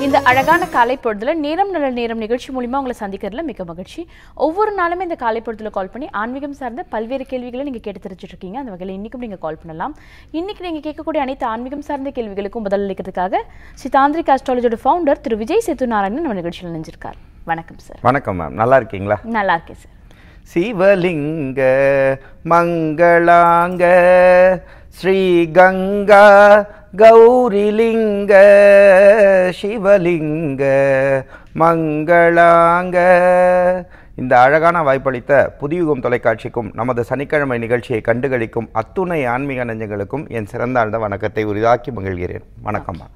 இந்த அழகான காலை பொழுதுல நேரம் நல்ல நேரம் நிகழ்ச்சி மூலியமா உங்களை சந்திக்கிறதுல மிக மகிழ்ச்சி ஒவ்வொரு நாளுமே இந்த காலை பொழுதுல கால் பண்ணி ஆன்மீகம் சார்ந்த பல்வேறு கேள்விகளை நீங்க கேட்டு தெரிஞ்சுட்டு இருக்கீங்க அந்த வகையில் இன்னைக்கும் நீங்க கால் பண்ணலாம் இன்னைக்கு நீங்க கேட்கக்கூடிய அனைத்து ஆன்மீகம் சார்ந்த கேள்விகளுக்கும் பதில் அளிக்கிறதுக்காக ஸ்ரீ தாந்திரிக் ஆஸ்ட்ராலஜியோட ஃபவுண்டர் திரு விஜய் சேத்து நாராயணன் நம்ம நிகழ்ச்சியில் நினைஞ்சிருக்கார் வணக்கம் சார் வணக்கம் மேம் நல்லா இருக்கீங்களா நல்லா இருக்கேன் சார் சிவலிங்க மங்களாங்க ஸ்ரீ கங்கா கௌரிலிங்க சிவலிங்க மங்களாங்க இந்த அழகான வாய்ப்பளித்த புதியுகம் தொலைக்காட்சிக்கும் நமது சனிக்கிழமை நிகழ்ச்சியை கண்டுகளிக்கும் அத்துணை ஆன்மீக நெஞ்சங்களுக்கும் என் சிறந்தாழ்ந்த வணக்கத்தை உரிதாக்கி மகிழ்கிறேன் வணக்கம்மா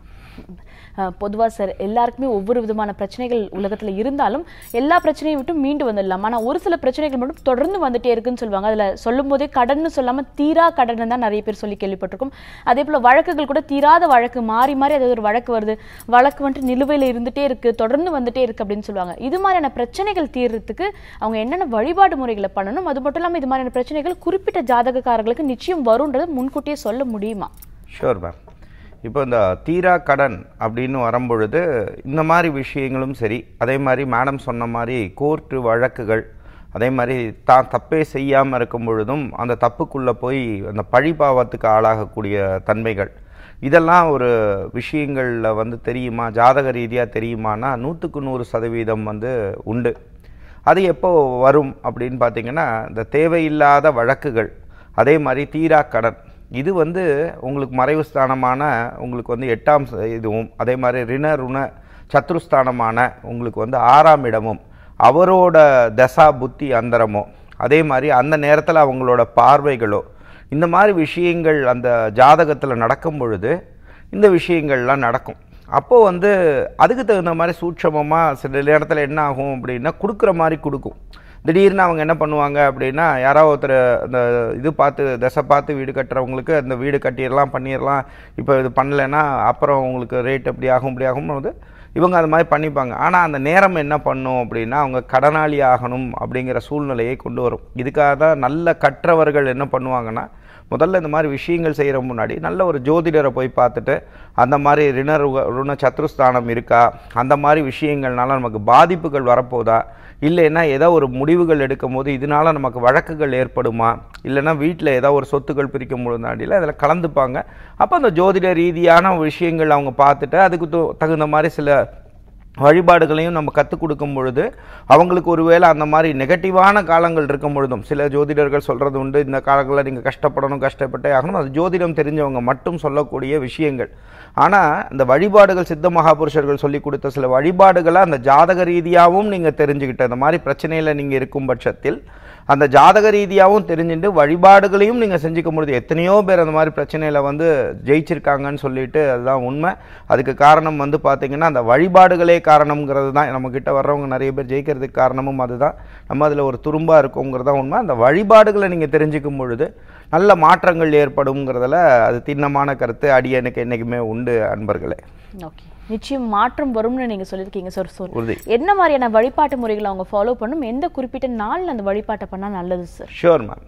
அஹ், பொதுவா சார் எல்லாருக்குமே ஒவ்வொரு விதமான பிரச்சனைகள் உலகத்துல இருந்தாலும் எல்லா பிரச்சனையும் விட்டு மீண்டு வந்துடலாம் ஆனா ஒரு சில பிரச்சனைகள் மட்டும் தொடர்ந்து வந்துட்டே இருக்குன்னு சொல்லுவாங்க அதுல சொல்லும் போதே கடன்னு சொல்லாம தீரா கடன் தான் நிறைய பேர் சொல்லி கேள்விப்பட்டிருக்கோம் அதே போல வழக்குகள் கூட தீராத வழக்கு மாறி மாறி அது ஒரு வழக்கு வருது வழக்கு வந்துட்டு நிலுவையில இருந்துட்டே இருக்கு தொடர்ந்து வந்துட்டே இருக்கு அப்படின்னு சொல்லுவாங்க இது மாதிரியான பிரச்சனைகள் தீர்றதுக்கு அவங்க என்னென்ன வழிபாடு முறைகளை பண்ணணும் அது மட்டும் இல்லாம இது மாதிரியான பிரச்சனைகள் குறிப்பிட்ட ஜாதகக்காரர்களுக்கு நிச்சயம் வரும்ன்றதை முன்கூட்டியே சொல்ல முடியுமா ஷூர் மேம் இப்போ இந்த தீரா கடன் அப்படின்னு வரும்பொழுது இந்த மாதிரி விஷயங்களும் சரி அதே மாதிரி மேடம் சொன்ன மாதிரி கோர்ட்டு வழக்குகள் அதே மாதிரி தான் தப்பே செய்யாமல் இருக்கும் பொழுதும் அந்த தப்புக்குள்ளே போய் அந்த பழிபாவத்துக்கு ஆளாகக்கூடிய தன்மைகள் இதெல்லாம் ஒரு விஷயங்களில் வந்து தெரியுமா ஜாதக ரீதியாக தெரியுமானா நூற்றுக்கு நூறு சதவீதம் வந்து உண்டு அது எப்போ வரும் அப்படின்னு பார்த்தீங்கன்னா இந்த தேவையில்லாத வழக்குகள் அதே மாதிரி தீரா கடன் இது வந்து உங்களுக்கு மறைவு ஸ்தானமான உங்களுக்கு வந்து எட்டாம் ச- இதுவும் அதே மாதிரி ரிண ருண சத்ருஸ்தானமான உங்களுக்கு வந்து ஆறாம் இடமும் அவரோட தசா புத்தி அந்தரமோ அதே மாதிரி அந்த நேரத்தில் அவங்களோட பார்வைகளோ இந்த மாதிரி விஷயங்கள் அந்த ஜாதகத்தில் நடக்கும் பொழுது இந்த விஷயங்கள்லாம் நடக்கும் அப்போது வந்து அதுக்கு தகுந்த மாதிரி சூட்சமமாக சில நேரத்தில் என்ன ஆகும் அப்படின்னா கொடுக்குற மாதிரி கொடுக்கும் திடீர்னு அவங்க என்ன பண்ணுவாங்க அப்படின்னா யாரோ ஒருத்தர் அந்த இது பார்த்து தசை பார்த்து வீடு கட்டுறவங்களுக்கு அந்த வீடு கட்டிடலாம் பண்ணிடலாம் இப்போ இது பண்ணலைன்னா அப்புறம் உங்களுக்கு ரேட் எப்படி ஆகும் இப்படி ஆகும் போது இவங்க அது மாதிரி பண்ணிப்பாங்க ஆனால் அந்த நேரம் என்ன பண்ணும் அப்படின்னா அவங்க கடனாளி ஆகணும் அப்படிங்கிற சூழ்நிலையை கொண்டு வரும் இதுக்காக தான் நல்ல கற்றவர்கள் என்ன பண்ணுவாங்கன்னா முதல்ல இந்த மாதிரி விஷயங்கள் செய்கிற முன்னாடி நல்ல ஒரு ஜோதிடரை போய் பார்த்துட்டு அந்த மாதிரி ரிண ருக- ருண சத்ருஸ்தானம் இருக்கா அந்த மாதிரி விஷயங்கள்னால நமக்கு பாதிப்புகள் வரப்போதா இல்லைன்னா ஏதோ ஒரு முடிவுகள் எடுக்கும் போது இதனால நமக்கு வழக்குகள் ஏற்படுமா இல்லைன்னா வீட்டில் ஏதோ ஒரு சொத்துக்கள் பிரிக்கும் முன்னாடியில் அதில் கலந்துப்பாங்க அப்போ அந்த ஜோதிட ரீதியான விஷயங்கள் அவங்க பார்த்துட்டு அதுக்கு து- தகுந்த மாதிரி சில வழிபாடுகளையும் நம்ம கற்றுக் கொடுக்கும் பொழுது அவங்களுக்கு ஒருவேளை அந்த மாதிரி நெகட்டிவான காலங்கள் இருக்கும் பொழுதும் சில ஜோதிடர்கள் சொல்கிறது உண்டு இந்த காலங்களில் நீங்கள் கஷ்டப்படணும் கஷ்டப்பட்டே ஆகணும் அது ஜோதிடம் தெரிஞ்சவங்க மட்டும் சொல்லக்கூடிய விஷயங்கள் ஆனால் இந்த வழிபாடுகள் சித்த மகாபுருஷர்கள் சொல்லி கொடுத்த சில வழிபாடுகளை அந்த ஜாதக ரீதியாகவும் நீங்கள் தெரிஞ்சுக்கிட்ட இந்த மாதிரி பிரச்சனையில் நீங்கள் இருக்கும் பட்சத்தில் அந்த ஜாதக ரீதியாகவும் தெரிஞ்சுட்டு வழிபாடுகளையும் நீங்கள் செஞ்சுக்க முடியுது எத்தனையோ பேர் அந்த மாதிரி பிரச்சனையில் வந்து ஜெயிச்சிருக்காங்கன்னு சொல்லிட்டு அதுதான் உண்மை அதுக்கு காரணம் வந்து பார்த்தீங்கன்னா அந்த வழிபாடுகளே காரணம்ங்கிறது தான் நம்மக்கிட்ட வர்றவங்க நிறைய பேர் ஜெயிக்கிறதுக்கு காரணமும் அதுதான் நம்ம அதில் ஒரு துரும்பாக இருக்கோங்கிறது தான் உண்மை அந்த வழிபாடுகளை நீங்கள் தெரிஞ்சுக்கும் பொழுது நல்ல மாற்றங்கள் ஏற்படுங்கிறதுல அது திண்ணமான கருத்து அடியனுக்கு என்றைக்குமே உண்டு அன்பர்களே ஓகே நிச்சயம் மாற்றம் வரும்னு நீங்க சொல்லியிருக்கீங்க சார் சார் உறுதி என்ன மாதிரியான வழிபாட்டு முறைகளை அவங்க ஃபாலோ பண்ணும் எந்த குறிப்பிட்ட நாள்ல அந்த வழிபாட்டை பண்ணா நல்லது சார் ஷூர் மேம்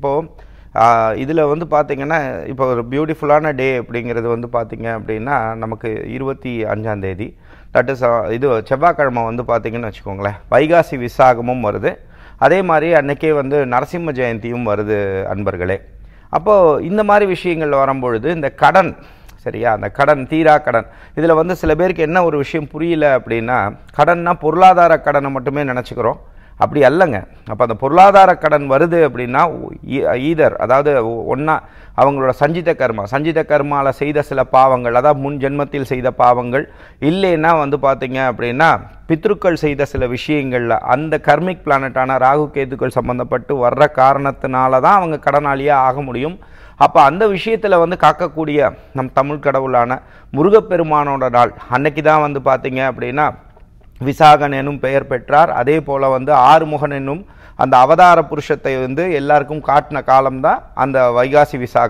இப்போது இதில் வந்து பார்த்தீங்கன்னா இப்போ ஒரு பியூட்டிஃபுல்லான டே அப்படிங்கிறது வந்து பார்த்தீங்க அப்படின்னா நமக்கு இருபத்தி அஞ்சாம் தேதி தட் இஸ் இது செவ்வாய்க்கிழமை வந்து பார்த்தீங்கன்னு வச்சுக்கோங்களேன் வைகாசி விசாகமும் வருது அதே மாதிரி அன்னைக்கே வந்து நரசிம்ம ஜெயந்தியும் வருது அன்பர்களே அப்போது இந்த மாதிரி விஷயங்கள் வரும்பொழுது இந்த கடன் சரியா அந்த கடன் தீரா கடன் இதில் வந்து சில பேருக்கு என்ன ஒரு விஷயம் புரியல அப்படின்னா கடன்னா பொருளாதார கடனை மட்டுமே நினச்சிக்கிறோம் அப்படி அல்லங்க அப்போ அந்த பொருளாதார கடன் வருது அப்படின்னா ஈதர் அதாவது ஒன்றா அவங்களோட சஞ்சித கர்மா சஞ்சித கர்மாவில் செய்த சில பாவங்கள் அதாவது முன் ஜென்மத்தில் செய்த பாவங்கள் இல்லைன்னா வந்து பார்த்தீங்க அப்படின்னா பித்ருக்கள் செய்த சில விஷயங்களில் அந்த கர்மிக் பிளானட்டான ராகு கேதுக்கள் சம்மந்தப்பட்டு வர்ற காரணத்தினால தான் அவங்க கடனாளியாக ஆக முடியும் அப்போ அந்த விஷயத்தில் வந்து காக்கக்கூடிய நம் தமிழ் கடவுளான முருகப்பெருமானோட நாள் அன்னைக்கு தான் வந்து பார்த்தீங்க அப்படின்னா விசாகன் எனும் பெயர் பெற்றார் அதே போல வந்து ஆறுமுகன் என்னும் அந்த அவதார புருஷத்தை வந்து எல்லாருக்கும் காட்டின காலம்தான் அந்த வைகாசி விசாகம்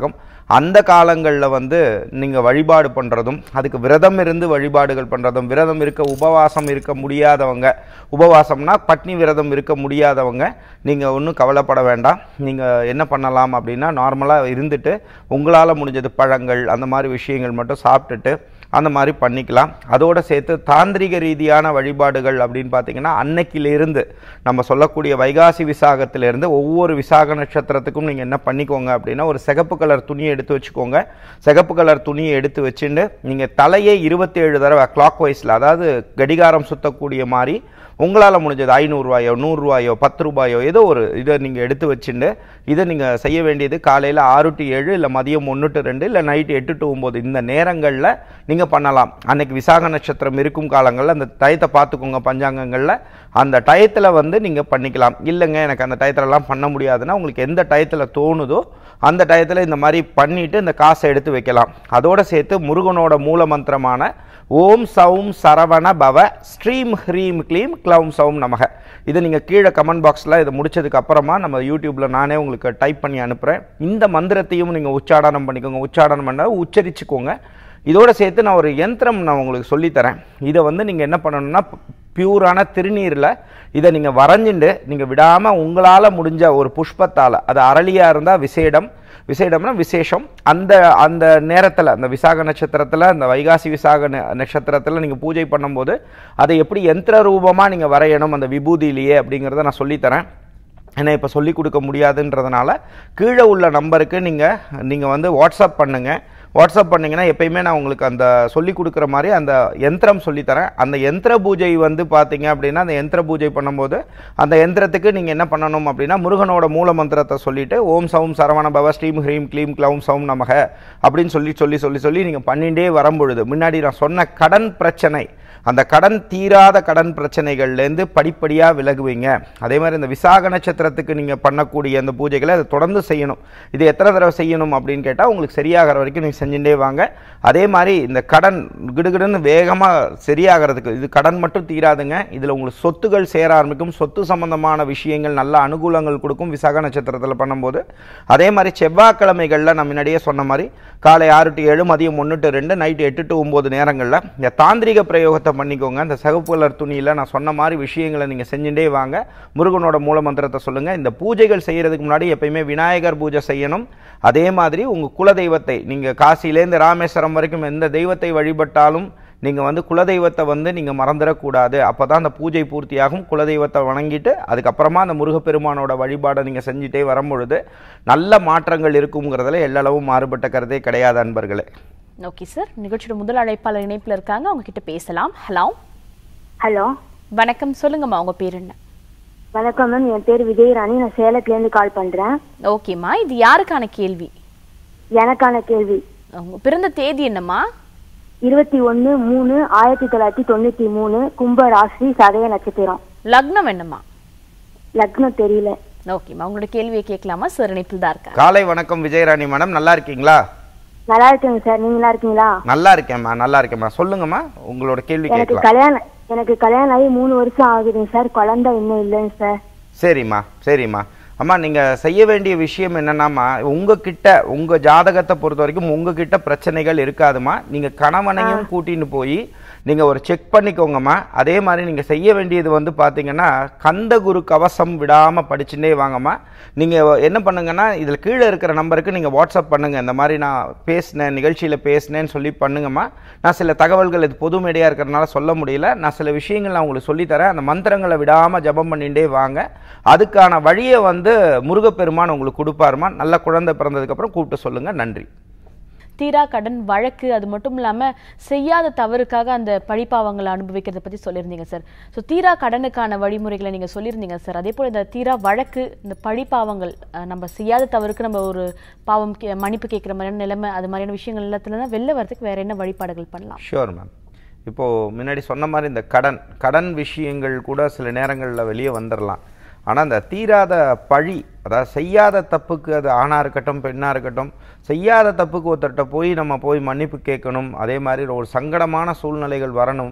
அந்த காலங்களில் வந்து நீங்கள் வழிபாடு பண்ணுறதும் அதுக்கு விரதம் இருந்து வழிபாடுகள் பண்ணுறதும் விரதம் இருக்க உபவாசம் இருக்க முடியாதவங்க உபவாசம்னா பட்னி விரதம் இருக்க முடியாதவங்க நீங்கள் ஒன்றும் கவலைப்பட வேண்டாம் நீங்கள் என்ன பண்ணலாம் அப்படின்னா நார்மலாக இருந்துட்டு உங்களால் முடிஞ்சது பழங்கள் அந்த மாதிரி விஷயங்கள் மட்டும் சாப்பிட்டுட்டு அந்த மாதிரி பண்ணிக்கலாம் அதோடு சேர்த்து தாந்திரிக ரீதியான வழிபாடுகள் அப்படின்னு பார்த்தீங்கன்னா அன்னைக்கிலிருந்து நம்ம சொல்லக்கூடிய வைகாசி விசாகத்திலிருந்து ஒவ்வொரு விசாக நட்சத்திரத்துக்கும் நீங்கள் என்ன பண்ணிக்கோங்க அப்படின்னா ஒரு சிகப்பு கலர் துணியை எடுத்து வச்சுக்கோங்க சிகப்பு கலர் துணியை எடுத்து வச்சுட்டு நீங்கள் தலையை இருபத்தேழு தடவை கிளாக் வைஸில் அதாவது கடிகாரம் சுத்தக்கூடிய மாதிரி உங்களால் முடிஞ்சது ஐநூறுரூவாயோ நூறுரூவாயோ பத்து ரூபாயோ ஏதோ ஒரு இதை நீங்கள் எடுத்து வச்சுட்டு இதை நீங்கள் செய்ய வேண்டியது காலையில் ஆறு டு ஏழு இல்லை மதியம் ஒன்று டு ரெண்டு இல்லை நைட்டு எட்டு டு ஒம்பது இந்த நேரங்களில் நீங்கள் பண்ணலாம் அன்னைக்கு விசாக நட்சத்திரம் இருக்கும் காலங்களில் அந்த டயத்தை பார்த்துக்கோங்க பஞ்சாங்கங்களில் அந்த டயத்தில் வந்து நீங்கள் பண்ணிக்கலாம் இல்லைங்க எனக்கு அந்த டயத்துலலாம் பண்ண முடியாதுன்னா உங்களுக்கு எந்த டயத்தில் தோணுதோ அந்த டயத்தில் இந்த மாதிரி பண்ணிவிட்டு இந்த காசை எடுத்து வைக்கலாம் அதோடு சேர்த்து முருகனோட மூல மந்திரமான ஓம் சௌம் சரவண பவ ஸ்ரீம் ஹ்ரீம் க்ளீம் க்ளௌம் சௌம் நமக இதை நீங்கள் கீழே கமெண்ட் பாக்ஸில் இதை முடிச்சதுக்கு அப்புறமா நம்ம யூடியூப்பில் நானே உங்களுக்கு டைப் பண்ணி அனுப்புகிறேன் இந்த மந்திரத்தையும் நீங்கள் உச்சாடனம் பண்ணிக்கோங்க உச்சாடனம் பண்ண உச்சரிச்சுக்கோங்க இதோட சேர்த்து நான் ஒரு யந்திரம் நான் உங்களுக்கு சொல்லித்தரேன் இதை வந்து நீங்கள் என்ன பண்ணணும்னா பியூரான திருநீரில் இதை நீங்கள் வரைஞ்சிண்டு நீங்கள் விடாமல் உங்களால் முடிஞ்ச ஒரு புஷ்பத்தால் அது அரளியாக இருந்தால் விசேடம் விசேடம்னா விசேஷம் அந்த அந்த நேரத்தில் அந்த விசாக நட்சத்திரத்தில் அந்த வைகாசி விசாக ந- நட்சத்திரத்தில் நீங்கள் பூஜை பண்ணும்போது அதை எப்படி யந்திர ரூபமாக நீங்கள் வரையணும் அந்த விபூதியிலேயே அப்படிங்கிறத நான் சொல்லித்தரேன் ஏன்னா இப்போ சொல்லிக் கொடுக்க முடியாதுன்றதுனால கீழே உள்ள நம்பருக்கு நீங்கள் நீங்கள் வந்து வாட்ஸ்அப் பண்ணுங்கள் வாட்ஸ்அப் பண்ணிங்கன்னா எப்பயுமே நான் உங்களுக்கு அந்த சொல்லி கொடுக்குற மாதிரி அந்த யந்திரம் சொல்லித்தரேன் அந்த யந்திர பூஜை வந்து பார்த்தீங்க அப்படின்னா அந்த யந்திர பூஜை பண்ணும்போது அந்த யந்திரத்துக்கு நீங்கள் என்ன பண்ணணும் அப்படின்னா முருகனோட மூல மந்திரத்தை சொல்லிட்டு ஓம் சௌம் சரவண பவ ஸ்ரீம் ஹ்ரீம் க்ளீம் க்ளௌம் சௌம் நமக அப்படின்னு சொல்லி சொல்லி சொல்லி சொல்லி நீங்கள் பண்ணிகிட்டே வரும்பொழுது முன்னாடி நான் சொன்ன கடன் பிரச்சனை அந்த கடன் தீராத கடன் பிரச்சனைகள்லேருந்து படிப்படியாக விலகுவீங்க அதே மாதிரி இந்த விசாக நட்சத்திரத்துக்கு நீங்கள் பண்ணக்கூடிய அந்த பூஜைகளை அதை தொடர்ந்து செய்யணும் இது எத்தனை தடவை செய்யணும் அப்படின்னு கேட்டால் உங்களுக்கு சரியாகிற வரைக்கும் நீங்கள் செஞ்சுட்டே வாங்க அதே மாதிரி இந்த கடன் கிடுகிடுன்னு வேகமாக சரியாகிறதுக்கு இது கடன் மட்டும் தீராதுங்க இதில் உங்களுக்கு சொத்துகள் சேர ஆரம்பிக்கும் சொத்து சம்பந்தமான விஷயங்கள் நல்ல அனுகூலங்கள் கொடுக்கும் விசாக நட்சத்திரத்தில் பண்ணும்போது அதே மாதிரி செவ்வாய்க்கிழமைகளில் நான் முன்னாடியே சொன்ன மாதிரி காலை ஆறு டு ஏழு மதியம் ஒன்று டு ரெண்டு நைட்டு எட்டு டு ஒம்பது நேரங்களில் இந்த தாந்திரிக பிரயோகத்தை பண்ணிக்கோங்க இந்த சிகப்பு கலர் துணியில் நான் சொன்ன மாதிரி விஷயங்களை நீங்கள் செஞ்சுட்டே வாங்க முருகனோட மூல மந்திரத்தை சொல்லுங்கள் இந்த பூஜைகள் செய்கிறதுக்கு முன்னாடி எப்பயுமே விநாயகர் பூஜை செய்யணும் அதே மாதிரி உங்கள் குலதெய்வத்தை நீங்கள் காசியிலேருந்து ராமேஸ்வரம் வரைக்கும் எந்த தெய்வத்தை வழிபட்டாலும் நீங்கள் வந்து குலதெய்வத்தை வந்து நீங்கள் மறந்துடக்கூடாது அப்போ தான் அந்த பூஜை பூர்த்தியாகும் குலதெய்வத்தை வணங்கிட்டு அதுக்கப்புறமா அந்த முருகப்பெருமானோட வழிபாடை நீங்கள் செஞ்சுட்டே வரும்பொழுது நல்ல மாற்றங்கள் இருக்குங்கிறதுல எல்லளவும் மாறுபட்ட கருத்தே கிடையாது அன்பர்களே ஓகே சார் நிகழ்ச்சியோட முதல் அழைப்பாளர் இணைப்புல இருக்காங்க அவங்க கிட்ட பேசலாம் ஹலோ ஹலோ வணக்கம் சொல்லுங்கம்மா உங்க பேர் என்ன வணக்கம் மேம் என் பேர் விஜயராணி நான் சேலத்துலேருந்து கால் பண்ணுறேன் ஓகேம்மா இது யாருக்கான கேள்வி எனக்கான கேள்வி உங்க பிறந்த தேதி என்னம்மா இருபத்தி ஒன்று மூணு ஆயிரத்தி தொள்ளாயிரத்தி தொண்ணூற்றி மூணு கும்ப ராசி சதய நட்சத்திரம் லக்னம் என்னம்மா லக்னம் தெரியல ஓகேம்மா உங்களோட கேள்வியை கேட்கலாமா சார் இணைப்பில் தான் இருக்காங்க காலை வணக்கம் விஜயராணி மேடம் நல்லா இருக்கீங்களா நல்லா இருக்கேங்க சார் நீங்க நல்லா இருக்கீங்களா நல்லா இருக்கேம்மா நல்லா இருக்கேம்மா சொல்லுங்கம்மா உங்களோட கேள்வி எனக்கு கேட்கலாம் கல்யாணம் எனக்கு கல்யாணம் ஆகி மூணு வருஷம் ஆகுதுங்க சார் குழந்தை இன்னும் இல்லைங்க சார் சரிம்மா சரிம்மா அம்மா நீங்கள் செய்ய வேண்டிய விஷயம் என்னன்னாம்மா உங்ககிட்ட உங்கள் ஜாதகத்தை பொறுத்த வரைக்கும் உங்ககிட்ட பிரச்சனைகள் இருக்காதும்மா நீங்கள் கணவனையும் கூட்டின்னு போய் நீங்கள் ஒரு செக் பண்ணிக்கோங்கம்மா அதே மாதிரி நீங்கள் செய்ய வேண்டியது வந்து பார்த்தீங்கன்னா கந்த குரு கவசம் விடாமல் படிச்சுட்டே வாங்கம்மா நீங்கள் என்ன பண்ணுங்கன்னா இதில் கீழே இருக்கிற நம்பருக்கு நீங்கள் வாட்ஸ்அப் பண்ணுங்கள் இந்த மாதிரி நான் பேசினேன் நிகழ்ச்சியில் பேசினேன்னு சொல்லி பண்ணுங்கம்மா நான் சில தகவல்கள் இது பொது மேடையாக இருக்கிறனால சொல்ல முடியல நான் சில விஷயங்கள் நான் உங்களுக்கு சொல்லித்தரேன் அந்த மந்திரங்களை விடாமல் ஜெபம் பண்ணிகிட்டே வாங்க அதுக்கான வழியை வந்து முருகப்பெருமான் உங்களுக்கு கொடுப்பாருமா நல்ல குழந்தை பிறந்ததுக்கப்புறம் கூப்பிட்டு சொல்லுங்கள் நன்றி தீரா கடன் வழக்கு அது மட்டும் இல்லாம செய்யாத தவறுக்காக அந்த பழிப்பாவங்களை அனுபவிக்கிறத பத்தி சொல்லியிருந்தீங்க சார் ஸோ தீரா கடனுக்கான வழிமுறைகளை நீங்க சொல்லியிருந்தீங்க சார் அதே போல இந்த தீரா வழக்கு இந்த பழிப்பாவங்கள் அஹ், நம்ம செய்யாத தவறுக்கு நம்ம ஒரு பாவம் கே- மன்னிப்பு கேட்குற மாதிரியான நிலைமை அது மாதிரியான விஷயங்கள் எல்லாத்துல தான் வெளில வரதுக்கு வேற என்ன வழிபாடுகள் பண்ணலாம் ஷூர் மேம் இப்போது முன்னாடி சொன்ன மாதிரி இந்த கடன் கடன் விஷயங்கள் கூட சில நேரங்களில் வெளியே வந்துடலாம் ஆனால் அந்த தீராத பழி அதாவது செய்யாத தப்புக்கு அது ஆணாக இருக்கட்டும் பெண்ணாக இருக்கட்டும் செய்யாத தப்புக்கு ஒருத்தர்கிட்ட போய் நம்ம போய் மன்னிப்பு கேட்கணும் அதே மாதிரி ஒரு சங்கடமான சூழ்நிலைகள் வரணும்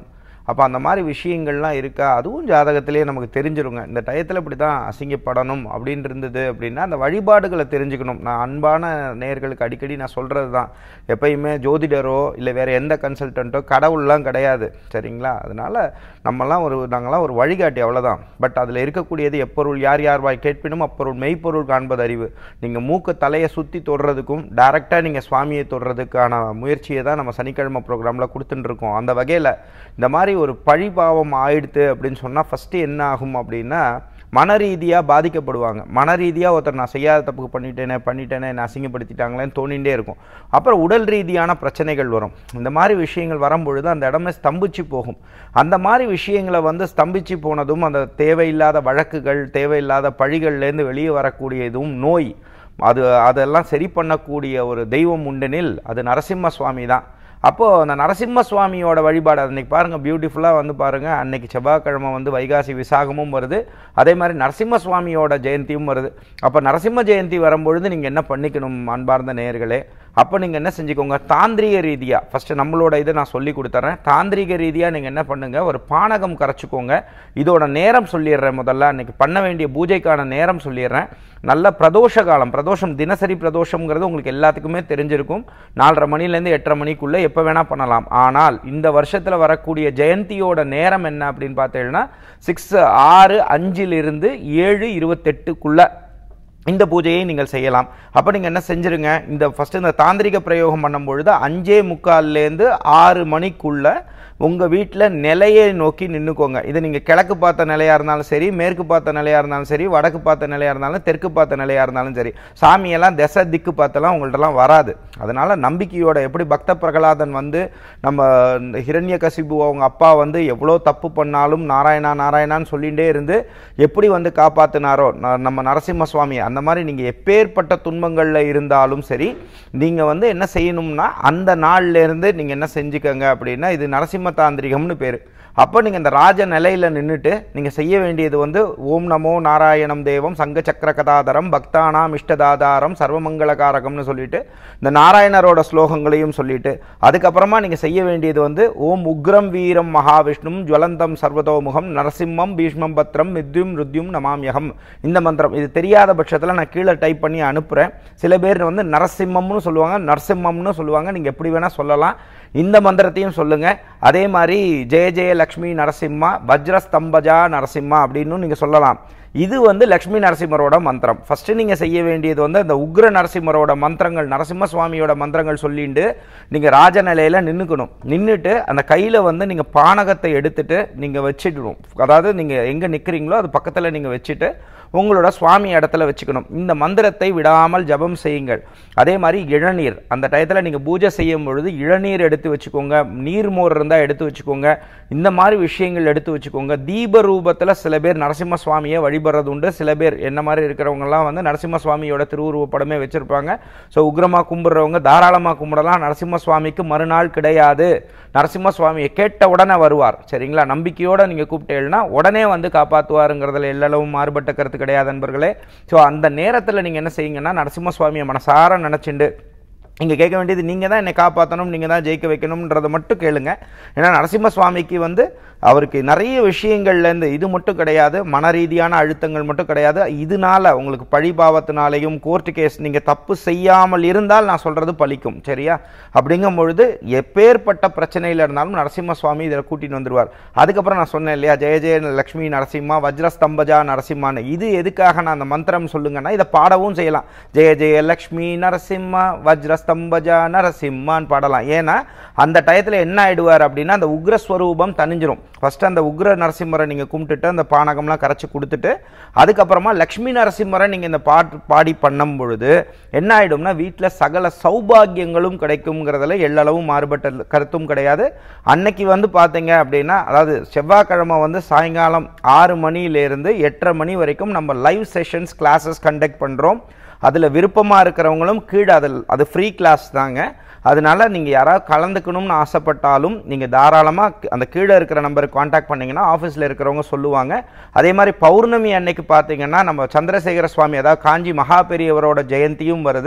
அப்போ அந்த மாதிரி விஷயங்கள்லாம் இருக்கா அதுவும் ஜாதகத்திலேயே நமக்கு தெரிஞ்சிருங்க இந்த டயத்தில் இப்படி தான் அசிங்கப்படணும் அப்படின்னு இருந்தது அப்படின்னா அந்த வழிபாடுகளை தெரிஞ்சுக்கணும் நான் அன்பான நேயர்களுக்கு அடிக்கடி நான் சொல்கிறது தான் எப்பயுமே ஜோதிடரோ இல்லை வேறு எந்த கன்சல்டண்ட்டோ கடவுள்லாம் கிடையாது சரிங்களா அதனால நம்மலாம் ஒரு நாங்களாம் ஒரு வழிகாட்டி அவ்வளோதான் பட் அதில் இருக்கக்கூடியது எப்பொருள் யார் யார் வாய் கேட்பினும் அப்பொருள் மெய்ப்பொருள் காண்பது அறிவு நீங்கள் மூக்கு தலையை சுற்றி தொடுறதுக்கும் டைரெக்டாக நீங்கள் சுவாமியை தொடுறதுக்கான முயற்சியை தான் நம்ம சனிக்கிழமை ப்ரோக்ராமில் கொடுத்துட்டு இருக்கோம் அந்த வகையில் இந்த மாதிரி ஒரு பழிபாவம் ஆயிடுத்து அப்படின்னு சொன்னால் ஃபஸ்ட்டு என்ன ஆகும் அப்படின்னா மன ரீதியாக பாதிக்கப்படுவாங்க மன ரீதியாக ஒருத்தர் நான் செய்யாத தப்புக்கு பண்ணிட்டேனே பண்ணிட்டேனே என்னை அசிங்கப்படுத்திட்டாங்களேன்னு தோணிகிட்டே இருக்கும் அப்புறம் உடல் ரீதியான பிரச்சனைகள் வரும் இந்த மாதிரி விஷயங்கள் வரும்பொழுது அந்த இடமே ஸ்தம்பிச்சு போகும் அந்த மாதிரி விஷயங்களை வந்து ஸ்தம்பிச்சு போனதும் அந்த தேவையில்லாத வழக்குகள் தேவையில்லாத பழிகள்லேருந்து வெளியே வரக்கூடிய இதுவும் நோய் அது அதெல்லாம் சரி பண்ணக்கூடிய ஒரு தெய்வம் உண்டெனில் அது நரசிம்ம சுவாமி தான் அப்போது அந்த நரசிம்ம சுவாமியோட வழிபாடு அன்னைக்கு பாருங்கள் பியூட்டிஃபுல்லாக வந்து பாருங்கள் அன்னைக்கு செவ்வாய்க்கிழமை வந்து வைகாசி விசாகமும் வருது அதே மாதிரி நரசிம்ம சுவாமியோட ஜெயந்தியும் வருது அப்போ நரசிம்ம ஜெயந்தி வரும்பொழுது நீங்கள் என்ன பண்ணிக்கணும் அன்பார்ந்த நேயர்களே அப்போ நீங்கள் என்ன செஞ்சுக்கோங்க தாந்திரிக ரீதியாக ஃபஸ்ட்டு நம்மளோட இதை நான் சொல்லி கொடுத்துட்றேன் தாந்திரிக ரீதியாக நீங்கள் என்ன பண்ணுங்கள் ஒரு பானகம் கரைச்சிக்கோங்க இதோட நேரம் சொல்லிடுறேன் முதல்ல அன்னைக்கு பண்ண வேண்டிய பூஜைக்கான நேரம் சொல்லிடுறேன் நல்ல பிரதோஷ காலம் பிரதோஷம் தினசரி பிரதோஷம்ங்கிறது உங்களுக்கு எல்லாத்துக்குமே தெரிஞ்சிருக்கும் நாலரை மணிலேருந்து எட்டரை மணிக்குள்ளே எப்போ வேணால் பண்ணலாம் ஆனால் இந்த வருஷத்தில் வரக்கூடிய ஜெயந்தியோட நேரம் என்ன அப்படின்னு பார்த்தீங்கன்னா சிக்ஸ் ஆறு அஞ்சிலிருந்து ஏழு இருபத்தெட்டுக்குள்ளே இந்த பூஜையை நீங்கள் செய்யலாம் அப்போ நீங்கள் என்ன செஞ்சிருங்க இந்த ஃபஸ்ட்டு இந்த தாந்திரிக பிரயோகம் பண்ணும் பொழுது அஞ்சே முக்கால்லேருந்து ஆறு மணிக்குள்ளே உங்கள் வீட்டில் நிலையை நோக்கி நின்றுக்கோங்க இது நீங்கள் கிழக்கு பார்த்த நிலையாக இருந்தாலும் சரி மேற்கு பார்த்த நிலையாக இருந்தாலும் சரி வடக்கு பார்த்த நிலையாக இருந்தாலும் தெற்கு பார்த்த நிலையாக இருந்தாலும் சரி சாமியெல்லாம் திசை திக்கு பார்த்தெல்லாம் உங்கள்ட்டலாம் வராது அதனால் நம்பிக்கையோட எப்படி பக்த பிரகலாதன் வந்து நம்ம ஹிரண்ய கசிபு அவங்க அப்பா வந்து எவ்வளோ தப்பு பண்ணாலும் நாராயணா நாராயணான்னு சொல்லிகிட்டே இருந்து எப்படி வந்து காப்பாற்றினாரோ நம்ம நரசிம்ம சுவாமி அந்த மாதிரி நீங்கள் எப்பேற்பட்ட துன்பங்களில் இருந்தாலும் சரி நீங்கள் வந்து என்ன செய்யணும்னா அந்த நாள்லேருந்து நீங்கள் என்ன செஞ்சுக்கங்க அப்படின்னா இது நரசிம்ம தாந்திரிகம்னு பேர் அப்போ நீங்கள் இந்த ராஜ நிலையில் நின்றுட்டு நீங்கள் செய்ய வேண்டியது வந்து ஓம் நமோ நாராயணம் தேவம் சங்க சக்கர கதாதரம் பக்தானாம் இஷ்டதாதாரம் சர்வமங்களகாரகம்னு சொல்லிட்டு இந்த நாராயணரோட ஸ்லோகங்களையும் சொல்லிட்டு அதுக்கப்புறமா நீங்கள் செய்ய வேண்டியது வந்து ஓம் உக்ரம் வீரம் மகாவிஷ்ணும் ஜுவலந்தம் சர்வதோமுகம் நரசிம்மம் பீஷ்மம் பத்ரம் மித்யும் ருத்யும் நமாமியகம் இந்த மந்திரம் இது தெரியாத பட்சத்தில் நான் கீழே டைப் பண்ணி அனுப்புகிறேன் சில பேர் வந்து நரசிம்மம்னு சொல்லுவாங்க நரசிம்மம்னு சொல்லுவாங்க நீங்கள் எப்படி வேணால் சொல்லலாம் இந்த மந்திரத்தையும் சொல்லுங்கள் அதே மாதிரி ஜெய ஜெய லக்ஷ்மி நரசிம்மா வஜ்ரஸ்தம்பஜா நரசிம்மா அப்படின்னு நீங்கள் சொல்லலாம் இது வந்து லக்ஷ்மி நரசிம்மரோட மந்திரம் ஃபஸ்ட்டு நீங்கள் செய்ய வேண்டியது வந்து அந்த உக்ர நரசிம்மரோட மந்திரங்கள் நரசிம்ம சுவாமியோட மந்திரங்கள் சொல்லிட்டு நீங்கள் ராஜநிலையில் நின்றுக்கணும் நின்றுட்டு அந்த கையில் வந்து நீங்கள் பானகத்தை எடுத்துட்டு நீங்கள் வச்சிடணும் அதாவது நீங்கள் எங்கே நிற்கிறீங்களோ அது பக்கத்தில் நீங்கள் வச்சுட்டு உங்களோட சுவாமி இடத்துல வச்சுக்கணும் இந்த மந்திரத்தை விடாமல் ஜபம் செய்யுங்கள் அதே மாதிரி இளநீர் அந்த டயத்தில் நீங்கள் பூஜை செய்யும் பொழுது இளநீர் எடுத்து வச்சுக்கோங்க நீர்மோர் இருந்தால் எடுத்து வச்சுக்கோங்க இந்த மாதிரி விஷயங்கள் எடுத்து வச்சுக்கோங்க தீப ரூபத்தில் சில பேர் நரசிம்ம சுவாமியை வழிபடுறது உண்டு சில பேர் என்ன மாதிரி இருக்கிறவங்கலாம் வந்து நரசிம்ம சுவாமியோட திருவுருவ படமே வச்சுருப்பாங்க ஸோ உக்ரமாக கும்பிட்றவங்க தாராளமாக கும்பிடலாம் நரசிம்ம சுவாமிக்கு மறுநாள் கிடையாது நரசிம்ம சுவாமியை கேட்ட உடனே வருவார் சரிங்களா நம்பிக்கையோடு நீங்கள் கூப்பிட்டேன்னா உடனே வந்து காப்பாற்றுவாருங்கிறதுல எல்லளவும் மாறுபட்ட கருத்து கிடையாது நண்பர்களே ஸோ அந்த நேரத்தில் நீங்கள் என்ன செய்யுங்கன்னா நரசிம்ம சுவாமியை மனசார நினச்சிண்டு இங்கே கேட்க வேண்டியது நீங்கள் தான் என்னை காப்பாற்றணும் நீங்கள் தான் ஜெயிக்க வைக்கணுன்றதை மட்டும் கேளுங்க ஏன்னா நரசிம்ம சுவாமிக்கு வந்து அவருக்கு நிறைய விஷயங்கள்லேருந்து இது மட்டும் கிடையாது மன ரீதியான அழுத்தங்கள் மட்டும் கிடையாது இதனால உங்களுக்கு பழிபாவத்தினாலேயும் கோர்ட்டு கேஸ் நீங்கள் தப்பு செய்யாமல் இருந்தால் நான் சொல்கிறது பலிக்கும் சரியா அப்படிங்கும் பொழுது எப்பேற்பட்ட பிரச்சனையில் இருந்தாலும் நரசிம்ம சுவாமி இதில் கூட்டின்னு வந்துடுவார் அதுக்கப்புறம் நான் சொன்னேன் இல்லையா ஜெய ஜெய லக்ஷ்மி நரசிம்மா வஜ்ரஸ்தம்பஜா நரசிம்மான்னு இது எதுக்காக நான் அந்த மந்திரம் சொல்லுங்கன்னா இதை பாடவும் செய்யலாம் ஜெய ஜெய லக்ஷ்மி நரசிம்மா வஜ்ரஸ்தம்பஜா நரசிம்மான்னு பாடலாம் ஏன்னா அந்த டயத்தில் என்ன ஆயிடுவார் அப்படின்னா அந்த உக்ரஸ்வரூபம் தனிஞ்சிரும் ஃபஸ்ட்டு அந்த உக்ர நரசிம்மரை நீங்கள் கும்பிட்டுட்டு அந்த பானகம்லாம் கரைச்சி கொடுத்துட்டு அதுக்கப்புறமா லக்ஷ்மி நரசிம்மரை நீங்கள் இந்த பாட்டு பாடி பண்ணும் பொழுது என்ன ஆகிடும்னா வீட்டில் சகல சௌபாகியங்களும் கிடைக்குங்கிறதுல எல்லளவும் மாறுபட்ட கருத்தும் கிடையாது அன்னைக்கு வந்து பார்த்தீங்க அப்படின்னா அதாவது செவ்வாய்க்கிழமை வந்து சாயங்காலம் ஆறு மணியிலேருந்து எட்டரை மணி வரைக்கும் நம்ம லைவ் செஷன்ஸ் கிளாஸஸ் கண்டக்ட் பண்ணுறோம் அதில் விருப்பமாக இருக்கிறவங்களும் கீழே அதில் அது ஃப்ரீ கிளாஸ் தாங்க அதனால நீங்கள் யாராவது கலந்துக்கணும்னு ஆசைப்பட்டாலும் நீங்கள் தாராளமாக அந்த கீழே இருக்கிற நம்பருக்கு காண்டாக்ட் பண்ணிங்கன்னா ஆஃபீஸில் இருக்கிறவங்க சொல்லுவாங்க அதே மாதிரி பௌர்ணமி அன்னைக்கு பார்த்தீங்கன்னா நம்ம சந்திரசேகர சுவாமி அதாவது காஞ்சி மகா பெரியவரோட ஜெயந்தியும் வருது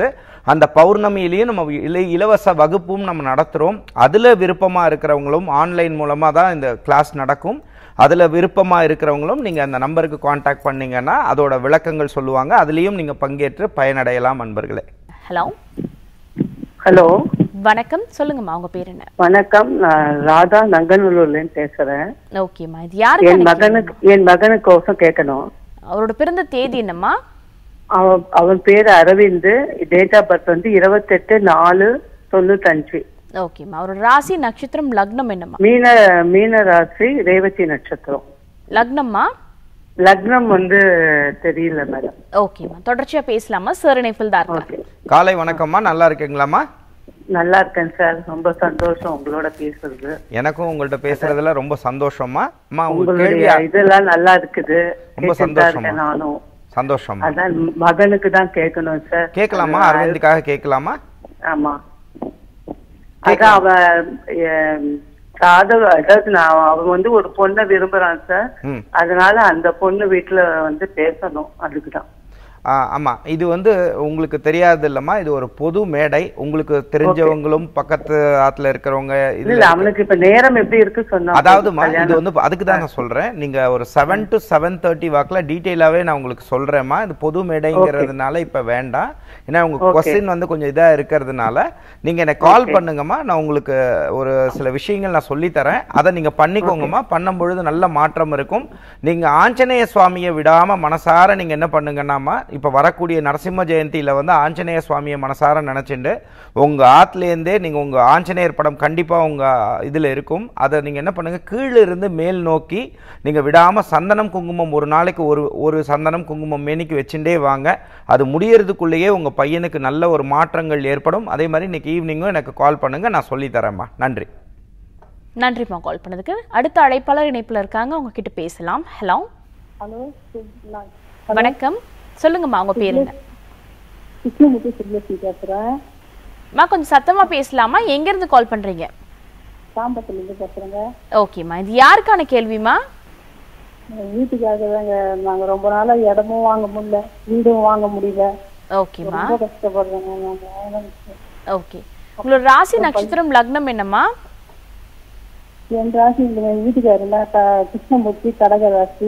அந்த பௌர்ணமியிலையும் நம்ம இல இலவச வகுப்பும் நம்ம நடத்துகிறோம் அதில் விருப்பமாக இருக்கிறவங்களும் ஆன்லைன் மூலமாக தான் இந்த கிளாஸ் நடக்கும் அதில் விருப்பமாக இருக்கிறவங்களும் நீங்கள் அந்த நம்பருக்கு காண்டாக்ட் பண்ணீங்கன்னா அதோட விளக்கங்கள் சொல்லுவாங்க அதுலேயும் நீங்கள் பங்கேற்று பயனடையலாம் அன்பர்களே ஹலோ ஹலோ வணக்கம் சொல்லுங்கம்மா உங்க பேர் என்ன வணக்கம் நான் ராதா நங்கநல்லூர்லேருந்து பேசுறேன் ஓகேம்மா இது யாருக்கு என் மகனுக்கு என் மகனுக்கோசம் கேட்கணும் அவரோட பிறந்த தேதி என்னம்மா அவன் அவன் பேர் அரவிந்த் டேட் ஆஃப் பர்த் வந்து இருபத்தெட்டு நாலு தொண்ணூத்தஞ்சு ஓகேம்மா அவரோட ராசி நட்சத்திரம் லக்னம் என்னம்மா மீன மீன ராசி ரேவதி நட்சத்திரம் லக்னம்மா லக்னம் வந்து தெரியல மேடம் ஓகேம்மா தொடர்ச்சியா பேசலாமா சார் இணைப்பில் தான் இருக்காங்க ஓகே காலை வணக்கம்மா நல்லா இருக்கீங்களாம்மா நல்லா இருக்கேன் சார் ரொம்ப சந்தோஷம் உங்களோட பேசுறது எனக்கும் உங்கள்கிட்ட பேசுறதுல ரொம்ப சந்தோஷமா அம்மா உங்க கேள்வி உங்களுடைய இதெல்லாம் நல்லா இருக்குது ரொம்ப கேட்டுட்டு தான் சந்தோஷமா. இருக்கேன் நானும் சந்தோஷமா அதான் மகனுக்கு தான் கேட்கணும் சார் கேட்கலாமா அரவிந்துக்காக கேட்கலாமா ஆமா அதான் அவன் எம், காதல் அதாவது நான் அவன் வந்து ஒரு பொண்ணை விரும்புறான் சார் ம் அதனால அந்த பொண்ணு வீட்டுல வந்து பேசணும் அதுக்குதான் ஆ, ஆமா இது வந்து உங்களுக்கு தெரியாது இல்லம்மா இது ஒரு பொது மேடை உங்களுக்கு தெரிஞ்சவங்களும் பக்கத்து ஆத்துல இருக்கிறவங்க இல்ல இதுல அவனுக்கு இப்ப நேரம் எப்படி இருக்கு சொன்னா அதாவதுமா இது வந்து அதுக்கு தான் நான் சொல்றேன் நீங்க ஒரு செவன் டு செவன் தேர்ட்டி வாக்குல டீட்டெயிலாவே நான் உங்களுக்கு சொல்றேன்மா இது பொது மேடைங்கிறதுனால இப்ப வேண்டாம் ஏன்னா உங்க கொஸ்டின் வந்து கொஞ்சம் இதா இருக்கிறதுனால நீங்க எனக்கு கால் பண்ணுங்கம்மா நான் உங்களுக்கு ஒரு சில விஷயங்கள் நான் சொல்லி தரேன் அதை நீங்க பண்ணிக்கோங்கம்மா பண்ணும்பொழுது நல்ல மாற்றம் இருக்கும் நீங்க ஆஞ்சநேய சுவாமியை விடாம மனசார நீங்க என்ன பண்ணுங்கன்னாமா இப்ப வரக்கூடிய நரசிம்ம ஜெயந்தியில வந்து ஆஞ்சநேய சுவாமியை மனசார நினைச்சுண்டு உங்க ஆத்துலேருந்தே நீங்க உங்க ஆஞ்சநேயர் படம் கண்டிப்பா உங்க இதுல இருக்கும் அதை நீங்க என்ன பண்ணுங்க கீழே இருந்து மேல் நோக்கி நீங்க விடாம சந்தனம் குங்குமம் ஒரு நாளைக்கு ஒரு ஒரு சந்தனம் குங்குமம் மேனிக்கு வச்சுட்டே வாங்க அது முடியறதுக்குள்ளேயே உங்க பையனுக்கு நல்ல ஒரு மாற்றங்கள் ஏற்படும் அதே மாதிரி இன்னைக்கு ஈவினிங்கும் எனக்கு கால் பண்ணுங்க நான் சொல்லி தரேம்மா நன்றி நன்றிம்மா கால் பண்ணதுக்கு அடுத்த அழைப்பாளர் இணைப்புல இருக்காங்க அவங்க கிட்ட பேசலாம் ஹலோ ஹலோ வணக்கம் சொல்லுங்கம்மா உங்க பேர் என்ன கிருஷ்ணமூர்த்தி சுப்லட்சுமி பேசுறேன் அம்மா கொஞ்சம் சத்தமா பேசலாமா எங்க இருந்து கால் பண்றீங்க சாம்பத்துல இருந்து பேசுறேங்க ஓகேம்மா இது யாருக்கான கேள்விமா எங்க வீட்டுக்காக தாங்க நாங்க ரொம்ப நாளா இடமும் வாங்க முடியல வீடும் வாங்க முடியல ஓகேம்மா ரொம்ப கஷ்டப்படுறோங்க நாங்க ஓகே உங்களோட ராசி நட்சத்திரம் லக்னம் என்னம்மா என் ராசி இந்த எங்க வீட்டுக்காரங்க க- கிருஷ்ணமூர்த்தி கடக ராசி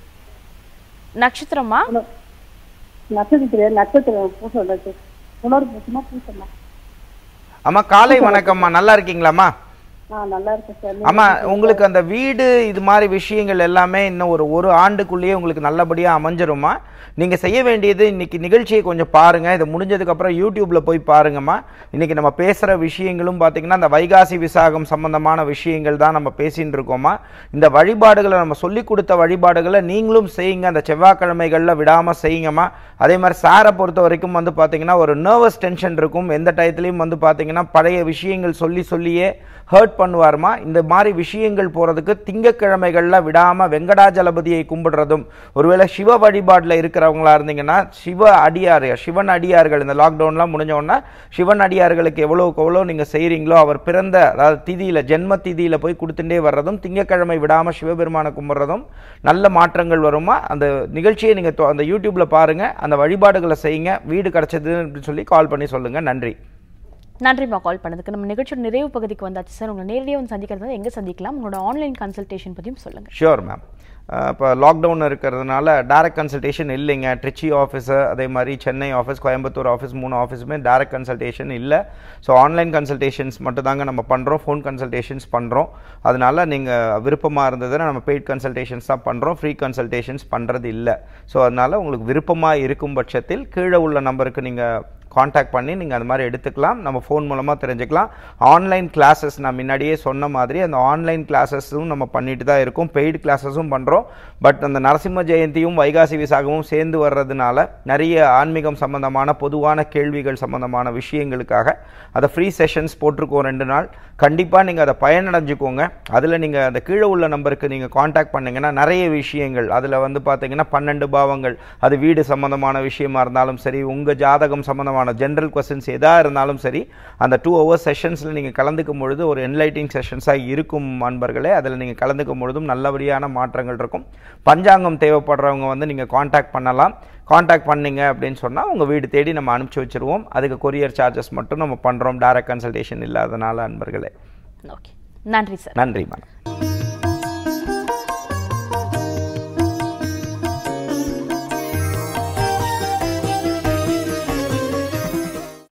நட்சத்திரமா நட்சத்திரம் நட்சத்திரம் பூசம் உணர்வு பூசமா பூசமா அம்மா காலை வணக்கம்மா நல்லா இருக்கீங்களாம்மா நான் நல்லா இருக்கேன் சார் ஆமா உங்களுக்கு அந்த வீடு இது மாதிரி விஷயங்கள் எல்லாமே இன்னும் ஒரு ஒரு ஆண்டுக்குள்ளேயே உங்களுக்கு நல்லபடியா அமைஞ்சிருமா நீங்க செய்ய வேண்டியது இன்னைக்கு நிகழ்ச்சியை கொஞ்சம் பாருங்க இது முடிஞ்சதுக்கு அப்புறம் யூடியூப்ல போய் பாருங்கம்மா இன்னைக்கு நம்ம பேசுற விஷயங்களும் பாத்தீங்கன்னா அந்த வைகாசி விசாகம் சம்பந்தமான விஷயங்கள் தான் நம்ம பேசிட்டு இருக்கோமா இந்த வழிபாடுகளை நம்ம சொல்லி கொடுத்த வழிபாடுகளை நீங்களும் செய்யுங்க அந்த செவ்வாய்க்கிழமைகள்ல விடாம செய்யுங்கம்மா அதே மாதிரி சாரை பொறுத்த வரைக்கும் வந்து பாத்தீங்கன்னா ஒரு நர்வஸ் டென்ஷன் இருக்கும் எந்த டயத்துலையும் வந்து பாத்தீங்கன்னா பழைய விஷயங்கள் சொல்லி சொல்லியே ஹர்ட் பண்ணுவாருமா இந்த மாதிரி விஷயங்கள் போறதுக்கு திங்கக்கிழமைகள்ல விடாம வெங்கடாஜலபதியை கும்பிடுறதும் ஒருவேளை சிவ வழிபாடுல இருக்கிறவங்களா இருந்தீங்கன்னா சிவ அடியார் சிவன் அடியார்கள் இந்த லாக்டவுன்லாம் முடிஞ்ச உடனே சிவன் அடியார்களுக்கு எவ்வளவுக்கு எவ்வளோ நீங்க செய்றீங்களோ அவர் பிறந்த அதாவது திதியில ஜென்ம திதியில போய் கொடுத்துட்டே வர்றதும் திங்கக்கிழமை விடாம சிவபெருமானை கும்பிடுறதும் நல்ல மாற்றங்கள் வருமா அந்த நிகழ்ச்சியை நீங்க தொ- அந்த யூடியூப்ல பாருங்க அந்த வழிபாடுகளை செய்யுங்க வீடு கிடைச்சது அப்படின்னு சொல்லி கால் பண்ணி சொல்லுங்க நன்றி நன்றிம்மா கால் பண்ணதுக்கு நம்ம நிகழ்ச்சியோட நிறைவு பகுதிக்கு வந்தாச்சு சார் உங்களை நேரடியாக வந்து சந்திக்கிறது எங்க சந்திக்கலாம் உங்களோட ஆன்லைன் கன்சல்டேஷன் பத்தியும் சொல்லுங்க ஷியோர் மேம் இப்போ லாக்டவுன் இருக்கிறதுனால டைரக்ட் கன்சல்டேஷன் இல்லைங்க ட்ரிச்சி ஆஃபீஸு அதே மாதிரி சென்னை ஆஃபீஸ் கோயம்புத்தூர் ஆஃபீஸ் மூணு ஆஃபீஸுமே டைரக்ட் கன்சல்டேஷன் இல்லை ஸோ ஆன்லைன் கன்சல்டேஷன்ஸ் மட்டும் தாங்க நம்ம பண்ணுறோம் ஃபோன் கன்சல்டேஷன்ஸ் பண்ணுறோம் அதனால நீங்கள் விருப்பமாக இருந்ததுன்னா நம்ம பெய்ட் கன்சல்டேஷன்ஸ் தான் பண்ணுறோம் ஃப்ரீ கன்சல்டேஷன்ஸ் பண்ணுறது இல்லை ஸோ அதனால உங்களுக்கு விருப்பமாக இருக்கும் பட்சத்தில் கீழே உள்ள நம்பருக்கு நீங்கள் காண்டாக்ட் பண்ணி நீங்கள் அந்த மாதிரி எடுத்துக்கலாம் நம்ம ஃபோன் மூலமாக தெரிஞ்சுக்கலாம் ஆன்லைன் கிளாஸஸ் நான் முன்னாடியே சொன்ன மாதிரி அந்த ஆன்லைன் கிளாஸஸும் நம்ம பண்ணிட்டு தான் இருக்கோம் பெய்டு கிளாஸஸும் பண்ணுறோம் பட் அந்த நரசிம்ம ஜெயந்தியும் வைகாசி விசாகமும் சேர்ந்து வர்றதுனால நிறைய ஆன்மீகம் சம்பந்தமான பொதுவான கேள்விகள் சம்பந்தமான விஷயங்களுக்காக அதை ஃப்ரீ செஷன்ஸ் போட்டிருக்கோம் ரெண்டு நாள் கண்டிப்பாக நீங்கள் அதை பயனடைஞ்சுக்கோங்க அதில் நீங்கள் அந்த கீழே உள்ள நம்பருக்கு நீங்கள் காண்டாக்ட் பண்ணீங்கன்னா நிறைய விஷயங்கள் அதில் வந்து பார்த்தீங்கன்னா பன்னெண்டு பாவங்கள் அது வீடு சம்பந்தமான விஷயமா இருந்தாலும் சரி உங்கள் ஜாதகம் சம்பந்தமான சம்மந்தமான ஜென்ரல் கொஸ்டின்ஸ் எதாக இருந்தாலும் சரி அந்த டூ ஹவர்ஸ் செஷன்ஸில் நீங்கள் கலந்துக்கும் பொழுது ஒரு என்லைட்டிங் செஷன்ஸாக இருக்கும் அன்பர்களே அதில் நீங்கள் கலந்துக்கும் பொழுதும் நல்லபடியான மாற்றங்கள் இருக்கும் பஞ்சாங்கம் தேவைப்படுறவங்க வந்து நீங்கள் காண்டாக்ட் பண்ணலாம் காண்டாக்ட் பண்ணீங்க அப்படின்னு சொன்னால் உங்கள் வீடு தேடி நம்ம அனுப்பிச்சி வச்சிருவோம் அதுக்கு கொரியர் சார்ஜஸ் மட்டும் நம்ம பண்ணுறோம் டைரக்ட் கன்சல்டேஷன் இல்லாதனால அன்பர்களே ஓகே நன்றி சார் நன்றி மேடம்